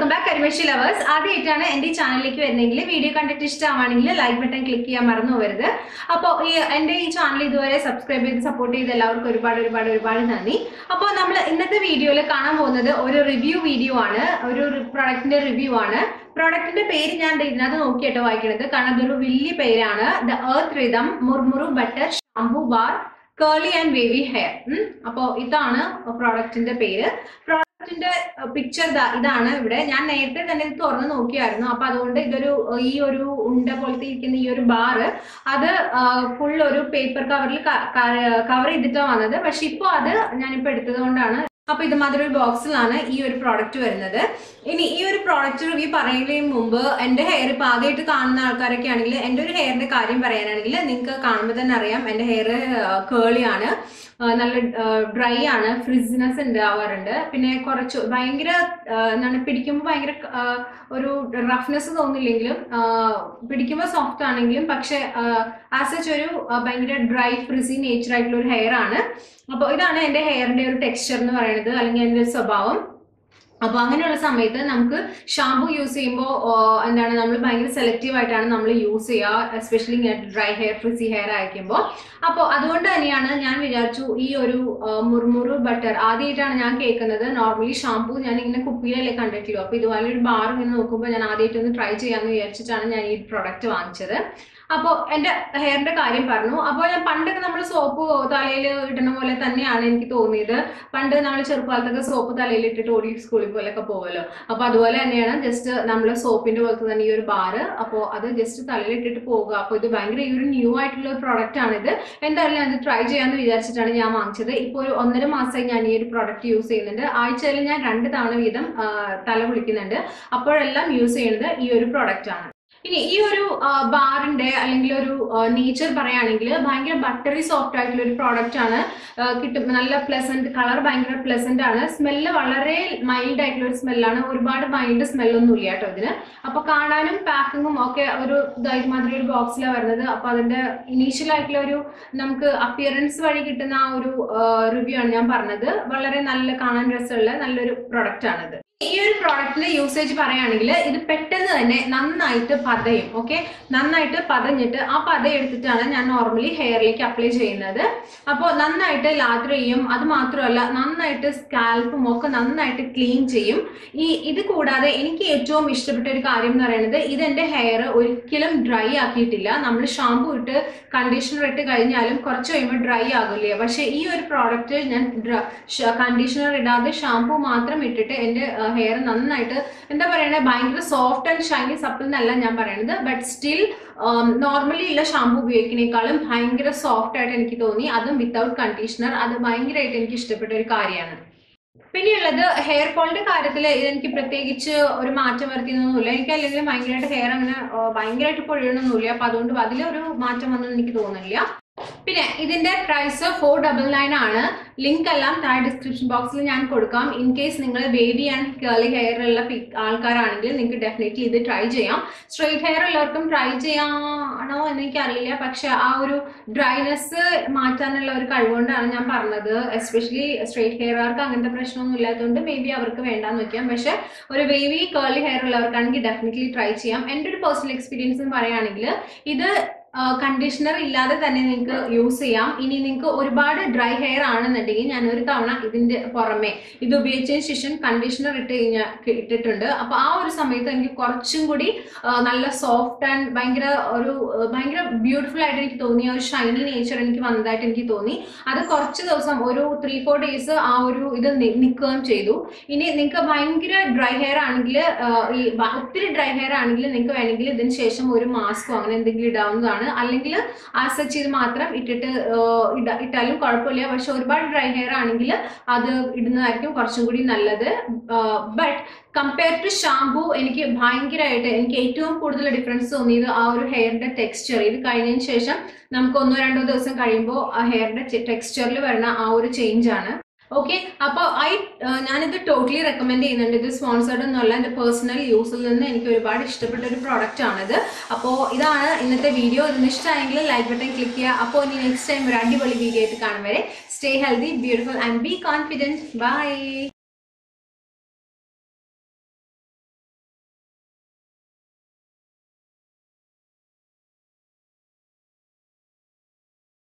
welcome back കരിമേഷി lovers ആദ്യമായിട്ടാണ് എന്റെ ഈ ചാനലിലേക്ക് വരുന്നെങ്കിൽ വീഡിയോ കണ്ടിട്ട് ഇഷ്ടമാണെങ്കിൽ ലൈക്ക് ബട്ടൺ ക്ലിക്ക് ചെയ്യാൻ മറന്നു പോകരുത് അപ്പോൾ ഈ എന്റെ ഈ ചാനൽ ഇതുവരെ സബ്സ്ക്രൈബ് ചെയ്ത് സപ്പോർട്ട് ചെയ്ത് എല്ലാവർക്കും ഒരുപാട് ഒരുപാട് ഒരുപാട് നന്ദി അപ്പോൾ നമ്മൾ ഇന്നത്തെ വീഡിയോയിൽ കാണാൻ പോകുന്നത് ഒരു റിവ്യൂ വീഡിയോ ആണ് ഒരു പ്രൊഡക്റ്റിന്റെ റിവ്യൂ ആണ് പ്രൊഡക്റ്റിന്റെ പേര് ഞാൻ ദേ ഇതിനകത്ത് നോക്കിയിട്ട് വായിക്കണത് കാരണം അതൊരു വലിയ പേരാണ് The Earth Rhythm murumuru butter shampoo bar curly and wavy hair അപ്പോൾ ഇതാണ് പ്രോഡക്റ്റിന്റെ പേര് പ്രോഡക്റ്റിന്റെ പിക്ചർ ഇതാണ് ഇവിടെ ഞാൻ നേരത്തെ തന്നെ ഇത് തുറന്ന് നോക്കിയായിരുന്നു അപ്പൊ അതുകൊണ്ട് ഇതൊരു ഈ ഒരു ഉണ്ട പോലത്തെ ഇരിക്കുന്ന ഈ ഒരു ബാറ് അത് ഫുൾ ഒരു പേപ്പർ കവറിൽ കവർ ചെയ്തിട്ടാണ് വന്നത് പക്ഷെ ഇപ്പോൾ അത് ഞാനിപ്പോൾ എടുത്തത് കൊണ്ടാണ് അപ്പൊ ഇതുമാതിരി ഒരു ബോക്സിലാണ് ഈ ഒരു പ്രോഡക്റ്റ് വരുന്നത് ഇനി ഈ ഒരു പ്രോഡക്റ്റ് റിവ്യൂ പറയുന്നതിന് മുമ്പ് എന്റെ ഹെയർ ഇപ്പൊ ആദ്യമായിട്ട് കാണുന്ന ആൾക്കാരൊക്കെ ആണെങ്കിൽ എന്റെ ഒരു ഹെയറിന്റെ കാര്യം പറയാനാണെങ്കിൽ നിങ്ങൾക്ക് കാണുമ്പോൾ തന്നെ അറിയാം എന്റെ ഹെയർ കേളി ആണ് നല്ല ഡ്രൈ ആണ് ഫ്രിസിനെസ് ഉണ്ടാവാറുണ്ട് പിന്നെ കുറച്ച് ഭയങ്കര എന്താണ് പിടിക്കുമ്പോൾ ഭയങ്കര ഒരു റഫ്നെസ് തോന്നില്ലെങ്കിലും പിടിക്കുമ്പോൾ സോഫ്റ്റ് ആണെങ്കിലും പക്ഷെ ആസ് സച്ച് ഒരു ഭയങ്കര ഡ്രൈ ഫ്രിസി നേച്ചർ ആയിട്ടുള്ള ഒരു ഹെയർ ആണ് അപ്പോൾ ഇതാണ് എൻ്റെ ഹെയറിന്റെ ഒരു ടെക്സ്ചർ എന്ന് പറയുന്നത് അല്ലെങ്കിൽ എൻ്റെ ഒരു സ്വഭാവം അപ്പൊ അങ്ങനെയുള്ള സമയത്ത് നമുക്ക് ഷാമ്പു യൂസ് ചെയ്യുമ്പോൾ എന്താണ് നമ്മൾ ഭയങ്കര സെലക്റ്റീവ് ആയിട്ടാണ് നമ്മൾ യൂസ് ചെയ്യുക especially dry hair frizzy hair ആയിരിക്കുമ്പോൾ അപ്പോൾ അതുകൊണ്ട് തന്നെയാണ് ഞാൻ വിചാരിച്ചു ഈ ഒരു മുർമുറു ബട്ടർ ആദ്യമായിട്ടാണ് ഞാൻ കേൾക്കുന്നത് നോർമലി ഷാമ്പു ഞാൻ ഇങ്ങനെ കുപ്പിയിലല്ലേ കണ്ടിട്ടുള്ളൂ അപ്പോൾ ഇതുപോലെ ഒരു ബാർ ഇങ്ങനെ നോക്കുമ്പോൾ ഞാൻ ആദ്യമായിട്ട് ഒന്ന് ട്രൈ ചെയ്യാമെന്ന് വിചാരിച്ചിട്ടാണ് ഞാൻ ഈ പ്രൊഡക്റ്റ് വാങ്ങിച്ചത് അപ്പോൾ എൻ്റെ ഹെയറിന്റെ കാര്യം പറഞ്ഞു അപ്പോൾ ഞാൻ പണ്ടൊക്കെ നമ്മൾ സോപ്പ് തലയിൽ ഇടുന്ന പോലെ തന്നെയാണ് എനിക്ക് തോന്നിയത് പണ്ട് നമ്മൾ ചെറുപ്പകാലത്തൊക്കെ സോപ്പ് തലയിൽ ഇട്ടിട്ട് ഓടി സ്കൂളിൽ പോലൊക്കെ പോകുമല്ലോ അപ്പോൾ അതുപോലെ തന്നെയാണ് ജസ്റ്റ് നമ്മൾ സോപ്പിന്റെ പോലത്തെ തന്നെ ഈ ഒരു ബാറ് അപ്പോൾ അത് ജസ്റ്റ് തലയിൽ ഇട്ടിട്ട് പോകുക അപ്പോൾ ഇത് ഭയങ്കര ഈ ഒരു ന്യൂ ആയിട്ടുള്ള ഒരു പ്രോഡക്റ്റ് ആണിത് എന്തായാലും ഞാൻ ഇത് ട്രൈ ചെയ്യാമെന്ന് വിചാരിച്ചിട്ടാണ് ഞാൻ വാങ്ങിച്ചത് ഇപ്പോൾ ഒരു ഒന്നര മാസമായി ഞാൻ ഈ ഒരു പ്രോഡക്റ്റ് യൂസ് ചെയ്യുന്നുണ്ട് ആഴ്ചയിൽ ഞാൻ രണ്ട് തവണ വീതം തല കുളിക്കുന്നുണ്ട് അപ്പോഴെല്ലാം യൂസ് ചെയ്യുന്നത് ഈ ഒരു പ്രോഡക്റ്റ് ആണ് ഇനി ഈ ഒരു ബാറിന്റെ അല്ലെങ്കിൽ ഒരു നേച്ചർ പറയുകയാണെങ്കിൽ ഭയങ്കര ബട്ടറി സോഫ്റ്റ് ആയിട്ടുള്ള ഒരു പ്രോഡക്റ്റ് ആണ് കിട്ടും നല്ല പ്ലസന്റ് കളർ ഭയങ്കര പ്ലസന്റ് ആണ് സ്മെല്ല് വളരെ മൈൽഡ് ആയിട്ടുള്ള ഒരു സ്മെല്ലാണ് ഒരുപാട് മൈൽഡ് സ്മെല്ലൊന്നും ഇല്ല കേട്ടോ ഇതിന് അപ്പൊ കാണാനും പാക്കിങ്ങും ഒക്കെ ഒരു ഇതായിട്ട് ഒരു ബോക്സിലാണ് വരുന്നത് അപ്പൊ അതിന്റെ ഇനീഷ്യൽ ആയിട്ടുള്ള ഒരു നമുക്ക് അപ്പിയറൻസ് വഴി കിട്ടുന്ന ആ ഒരു റിവ്യൂ ആണ് ഞാൻ പറഞ്ഞത് വളരെ നല്ല കാണാൻ രസമുള്ള നല്ലൊരു പ്രൊഡക്റ്റ് ആണിത് ഈ ഒരു പ്രോഡക്റ്റിന്റെ യൂസേജ് പറയുകയാണെങ്കിൽ ഇത് പെട്ടെന്ന് തന്നെ നന്നായിട്ട് പതയും ഓക്കെ നന്നായിട്ട് പതഞ്ഞിട്ട് ആ പത എടുത്തിട്ടാണ് ഞാൻ നോർമലി ഹെയറിലേക്ക് അപ്ലൈ ചെയ്യുന്നത് അപ്പോൾ നന്നായിട്ട് ലാത്ര ചെയ്യും അത് മാത്രമല്ല നന്നായിട്ട് സ്കാൽപ്പും ഒക്കെ നന്നായിട്ട് ക്ലീൻ ചെയ്യും ഈ ഇത് കൂടാതെ എനിക്ക് ഏറ്റവും ഇഷ്ടപ്പെട്ട ഒരു കാര്യം എന്ന് പറയുന്നത് ഇതെന്റെ ഹെയർ ഒരിക്കലും ഡ്രൈ ആക്കിയിട്ടില്ല നമ്മൾ ഷാമ്പു ഇട്ട് കണ്ടീഷണർ ഇട്ട് കഴിഞ്ഞാലും കുറച്ച് കഴിയുമ്പോൾ ഡ്രൈ ആകില്ലേ പക്ഷേ ഈ ഒരു പ്രോഡക്റ്റ് ഞാൻ കണ്ടീഷണർ ഇടാതെ ഷാമ്പു മാത്രം ഇട്ടിട്ട് എൻ്റെ ഹെയർ നന്നായിട്ട് എന്താ പറയണത് ഭയങ്കര സോഫ്റ്റ് ആൻഡ് ഷൈനി സപ്പിൾ എന്നല്ല ഞാൻ പറയണത് ബട്ട് സ്റ്റിൽ നോർമലി ഉള്ള ഷാമ്പു ഉപയോഗിക്കുന്നേക്കാളും ഭയങ്കര സോഫ്റ്റ് ആയിട്ട് എനിക്ക് തോന്നി അതും വിത്തൗട്ട് കണ്ടീഷണർ അത് ഭയങ്കരമായിട്ട് എനിക്ക് ഇഷ്ടപ്പെട്ട ഒരു കാര്യമാണ് പിന്നെയുള്ളത് ഹെയർ ഫോളിന്റെ കാര്യത്തിൽ എനിക്ക് പ്രത്യേകിച്ച് ഒരു മാറ്റം വരുത്തിയൊന്നുമില്ല എനിക്ക് അല്ലെങ്കിൽ ഭയങ്കരമായിട്ട് ഹെയർ അങ്ങനെ ഭയങ്കരമായിട്ട് പൊഴിയണമൊന്നുമില്ല അപ്പൊ അതുകൊണ്ട് അതിലൊരു മാറ്റം വന്നെന്ന് എനിക്ക് തോന്നുന്നില്ല പിന്നെ ഇതിന്റെ പ്രൈസ് ഫോർ ഡബിൾ നയൻ ആണ് ലിങ്ക് എല്ലാം താഴെ ഡിസ്ക്രിപ്ഷൻ ബോക്സിൽ ഞാൻ കൊടുക്കാം ഇൻ കേസ് നിങ്ങൾ ബേബി ആൻഡ് കേളി ഹെയർ ഉള്ള ആൾക്കാരാണെങ്കിൽ നിങ്ങൾക്ക് ഡെഫിനറ്റ്ലി ഇത് ട്രൈ ചെയ്യാം സ്ട്രെയിറ്റ് ഹെയർ ഉള്ളവർക്കും ട്രൈ ചെയ്യാണോ എന്ന് എനിക്കറിയില്ല പക്ഷെ ആ ഒരു ഡ്രൈനെസ് മാറ്റാനുള്ള ഒരു കഴിവുകൊണ്ടാണ് ഞാൻ പറഞ്ഞത് എസ്പെഷ്യലി സ്ട്രെയിറ്റ് ഹെയർകാർക്ക് അങ്ങനത്തെ പ്രശ്നമൊന്നും ഇല്ലാത്തതുകൊണ്ട് മേ ബി അവർക്ക് വേണ്ടാന്ന് വെക്കാം പക്ഷെ ഒരു വേവി കേളി ഹെയർ ഉള്ളവർക്കാണെങ്കിൽ ഡെഫിനറ്റ്ലി ട്രൈ ചെയ്യാം എൻ്റെ ഒരു പേഴ്സണൽ എക്സ്പീരിയൻസ് എന്ന് പറയുകയാണെങ്കിൽ ഇത് കണ്ടീഷണർ ഇല്ലാതെ തന്നെ നിങ്ങൾക്ക് യൂസ് ചെയ്യാം ഇനി നിങ്ങൾക്ക് ഒരുപാട് ഡ്രൈ ഹെയർ ആണെന്നുണ്ടെങ്കിൽ ഞാൻ ഒരു തവണ ഇതിന്റെ പുറമെ ഇത് ഉപയോഗിച്ചതിന് ശേഷം കണ്ടീഷണർ ഇട്ട് കഴിഞ്ഞാൽ ഇട്ടിട്ടുണ്ട് അപ്പൊ ആ ഒരു സമയത്ത് എനിക്ക് കുറച്ചും കൂടി നല്ല സോഫ്റ്റ് ആൻഡ് ഭയങ്കര ഒരു ഭയങ്കര ബ്യൂട്ടിഫുൾ ആയിട്ട് എനിക്ക് തോന്നി ഒരു ഷൈനി നേച്ചർ എനിക്ക് വന്നതായിട്ട് എനിക്ക് തോന്നി അത് കുറച്ച് ദിവസം ഒരു ത്രീ ഫോർ ഡേയ്സ് ആ ഒരു ഇത് നിൽക്കുകയും ചെയ്തു ഇനി നിങ്ങൾക്ക് ഭയങ്കര ഡ്രൈ ഹെയർ ആണെങ്കിൽ ഈ ഒത്തിരി ഡ്രൈ ഹെയർ ആണെങ്കിൽ നിങ്ങൾക്ക് വേണമെങ്കിൽ ഇതിന് ശേഷം ഒരു മാസ്കോ അങ്ങനെ എന്തെങ്കിലും ഇടാവുന്നതാണ് ആണ് അല്ലെങ്കിൽ ആ സച്ച് ഇത് മാത്രം ഇട്ടിട്ട് ഇട്ടാലും കുഴപ്പമില്ല പക്ഷെ ഒരുപാട് ഡ്രൈ ഹെയർ ആണെങ്കിൽ അത് ഇടുന്നതായിരിക്കും കുറച്ചും കൂടി നല്ലത് ബട്ട് കമ്പയർ ടു ഷാംപൂ എനിക്ക് ഭയങ്കരമായിട്ട് എനിക്ക് ഏറ്റവും കൂടുതൽ ഡിഫറൻസ് തോന്നിയത് ആ ഒരു ഹെയറിന്റെ ടെക്സ്ചർ ഇത് കഴിഞ്ഞതിന് ശേഷം നമുക്ക് ഒന്നോ രണ്ടോ ദിവസം കഴിയുമ്പോൾ ആ ഹെയറിന്റെ ടെക്സ്ചറിൽ വരുന്ന ആ ഒരു ചേഞ്ച് ആണ് ഓക്കെ അപ്പോൾ ഐ ഞാനിത് ടോട്ടലി റെക്കമെൻഡ് ചെയ്യുന്നുണ്ട് ഇത് സ്പോൺസർഡ് എന്നുള്ള എൻ്റെ പേഴ്സണൽ യൂസിൽ നിന്ന് എനിക്ക് ഒരുപാട് ഇഷ്ടപ്പെട്ട ഒരു പ്രോഡക്റ്റ് ആണിത് അപ്പോൾ ഇതാണ് ഇന്നത്തെ വീഡിയോ ഇതിന് ഇഷ്ടമായെങ്കിൽ ലൈക്ക് ബട്ടൺ ക്ലിക്ക് ചെയ്യുക അപ്പോൾ ഇനി നെക്സ്റ്റ് ടൈം ഒരു അടിപൊളി വീഡിയോ ആയിട്ട് കാണും വരെ stay healthy beautiful and be confident by